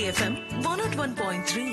Bharati FM one nought one point three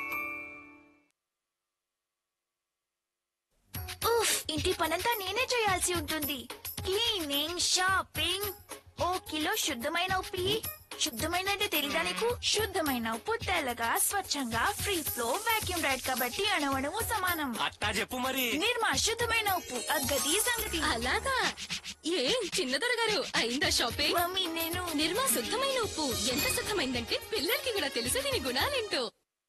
ఉఫ్ ఇంటి పనంతా నేనే చేయాల్సి ఉంటుంది క్లీనింగ్ షాపింగ్ ఓ కిలో శుద్ధమైన ఉప్పు ఇయ్యి. శుద్ధమైన అంటే తెలీదా నీకు శుద్ధమైన ఉప్పు తెల్లగా స్వచ్ఛంగా ఫ్రీ ఫ్లో వాక్యూమ్ రైడ్ కాబట్టి అణవణము సమానం అట్టా చెప్పు మరి నిర్మా శుద్ధమైన ఉప్పు అగ్గది సంగతి అలాగా ఏం చిన్నదొర గారు అయిందా షాపింగ్ మమ్మీ నేను నిర్మా శుద్ధమైన ఉప్పు ఎంత శుద్ధమైందంటే పిల్లలకి కూడా తెలుసు దీని గుణాలేంటో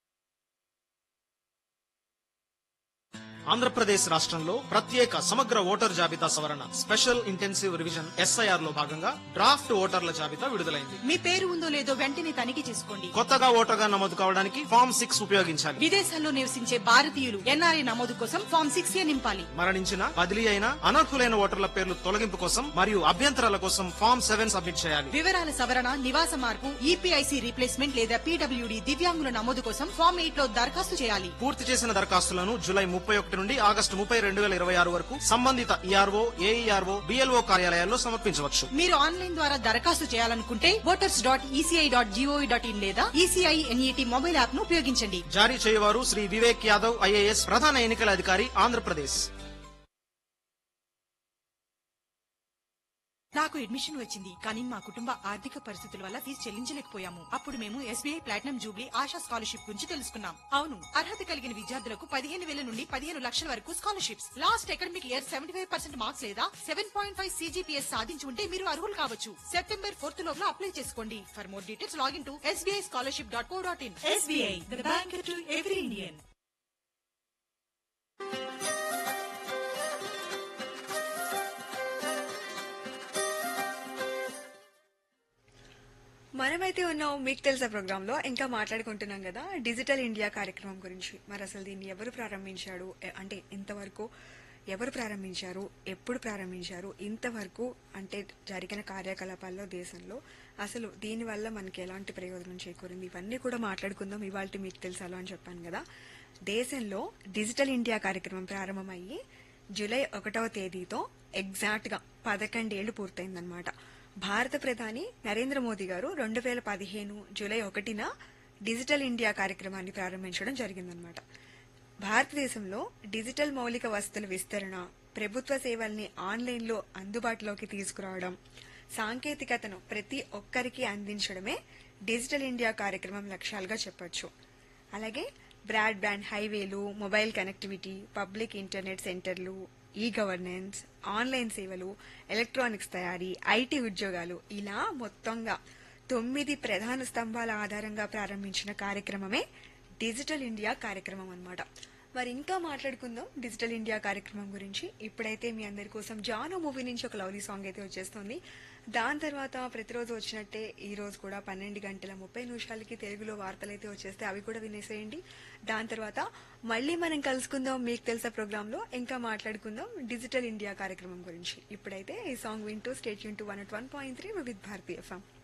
ఆంధ్రప్రదేశ్ రాష్ట్రంలో ప్రత్యేక సమగ్ర ఓటర్ జాబితా సవరణ స్పెషల్ ఇంటెన్సివ్ రివిజన్ ఎస్ఐఆర్ లో భాగంగా డ్రాఫ్ట్ ఓటర్ల జాబితా విడుదలైంది మీ పేరు ఉందో లేదో వెంటనే తనిఖీ చేసుకోండి కొత్తగా ఓటర్గా నమోదు కావడానికి ఫామ్ సిక్స్ ఉపయోగించాలి విదేశాల్లో నివసించే భారతీయులు ఎన్ఆర్ఐ నమోదు కోసం ఫామ్ సిక్స్ ఏ నింపాలి మరణించిన బదిలీ అయిన అనర్హులైన ఓటర్ల పేర్లు తొలగింపు కోసం మరియు అభ్యంతరాల కోసం ఫామ్ సెవెన్ సబ్మిట్ చేయాలి వివరాల సవరణ నివాస మార్పు ఈపీఐసి రీప్లేస్మెంట్ లేదా పీడబ్ల్యూడి దివ్యాంగుల నమోదు కోసం ఫామ్ ఎయిట్ లో దరఖాస్తు చేయాలి పూర్తి చేసిన దరఖాస్తులను జూలై ముప్పై ఒకటి నుండి ఆగస్టు ముప్పై రెండు వేల ఇరవై ఆరు వరకు సంబంధిత ఈఆర్ఓ ఏఈఆర్ఓ బిఎల్ఓ కార్యాలయాల్లో సమర్పించవచ్చు మీరు ఆన్లైన్ ద్వారా దరఖాస్తు చేయాలనుకుంటే voters dot ECI dot gov dot in లేదా ఈసీఐ ఎన్ఈటి మొబైల్ యాప్ ను ఉపయోగించండి జారీ చేయవారు శ్రీ వివేక్ యాదవ్ ఐఏఎస్ ప్రధాన ఎన్నికల అధికారి ఆంధ్రప్రదేశ్ నాకు అడ్మిషన్ వచ్చింది కానీ మా కుటుంబ ఆర్థిక పరిస్థితుల వల్ల ఫీజు చెల్లించలేకపోయాము అప్పుడు మేము SBI platinum jubilee Asha scholarship గురించి తెలుసుకున్నాం అవును అర్హత కలిగిన విద్యార్థులకు పదిహేను వేల నుండి పదిహేను లక్షల వరకు scholarships last academic year seventy five percent marks లేదా సెవెన్ పాయింట్ ఫైవ్ సీజీపీఎస్ సాధించి ఉంటే మీరు అర్హులు కావచ్చు సెప్టెంబర్ ఫోర్త్ లోపల అప్లై చేసుకోండి for more details login to SBI scholarship dot co dot in SBI the bank to every Indian మనమైతే ఉన్నాం మీకు తెలుసా ప్రోగ్రామ్ లో ఇంకా మాట్లాడుకుంటున్నాం కదా డిజిటల్ ఇండియా కార్యక్రమం గురించి మరి అసలు దీన్ని ఎవరు ప్రారంభించాడు ఎ- అంటే ఇంతవరకు ఎవరు ప్రారంభించారు ఎప్పుడు ప్రారంభించారు ఇంతవరకు అంటే జరిగిన కార్యకలాపాల్లో దేశంలో అసలు దీనివల్ల మనకి ఎలాంటి ప్రయోజనం చేకూరింది ఇవన్నీ కూడా మాట్లాడుకుందాం ఇవాళ మీకు తెలుసాలో అని చెప్పాను కదా దేశంలో డిజిటల్ ఇండియా కార్యక్రమం ప్రారంభమయ్యి జూలై ఒకటవ తేదీతో ఎగ్జాక్ట్ గా పదకొండేళ్లు పూర్తయిందన్నమాట భారత ప్రధాని నరేంద్ర మోదీ గారు రెండు వేల పదిహేను జూలై ఒకటిన డిజిటల్ ఇండియా కార్యక్రమాన్ని ప్రారంభించడం జరిగిందనమాట భారతదేశంలో డిజిటల్ మౌలిక వసతుల విస్తరణ ప్రభుత్వ సేవల్ని ఆన్లైన్లో అందుబాటులోకి తీసుకురావడం సాంకేతికతను ప్రతి ఒక్కరికి అందించడమే డిజిటల్ ఇండియా కార్యక్రమం లక్ష్యాలుగా చెప్పొచ్చు అలాగే బ్రాడ్బ్యాండ్ హైవేలు మొబైల్ కనెక్టివిటీ పబ్లిక్ ఇంటర్నెట్ సెంటర్లు ఈ గవర్నెన్స్ ఆన్లైన్ సేవలు ఎలక్ట్రానిక్స్ తయారీ ఐటీ ఉద్యోగాలు ఇలా మొత్తంగా తొమ్మిది ప్రధాన స్తంభాల ఆధారంగా ప్రారంభించిన కార్యక్రమమే డిజిటల్ ఇండియా కార్యక్రమం అన్నమాట మరి ఇంకా మాట్లాడుకుందాం డిజిటల్ ఇండియా కార్యక్రమం గురించి ఇప్పుడైతే మీ అందరి కోసం జానో మూవీ నుంచి ఒక లవ్లీ సాంగ్ అయితే వచ్చేస్తుంది దాని తర్వాత ప్రతిరోజు వచ్చినట్టే ఈ రోజు కూడా పన్నెండు గంటల ముప్పై నిమిషాలకి తెలుగులో వార్తలు అయితే వచ్చేస్తే అవి కూడా వినేసేయండి దాని తర్వాత మళ్ళీ మనం కలుసుకుందాం మీకు తెలుసా ప్రోగ్రామ్ లో ఇంకా మాట్లాడుకుందాం డిజిటల్ ఇండియా కార్యక్రమం గురించి ఇప్పుడైతే ఈ సాంగ్ వింటూ స్టేట్ యూన్ to one one point three with Bharatiya FM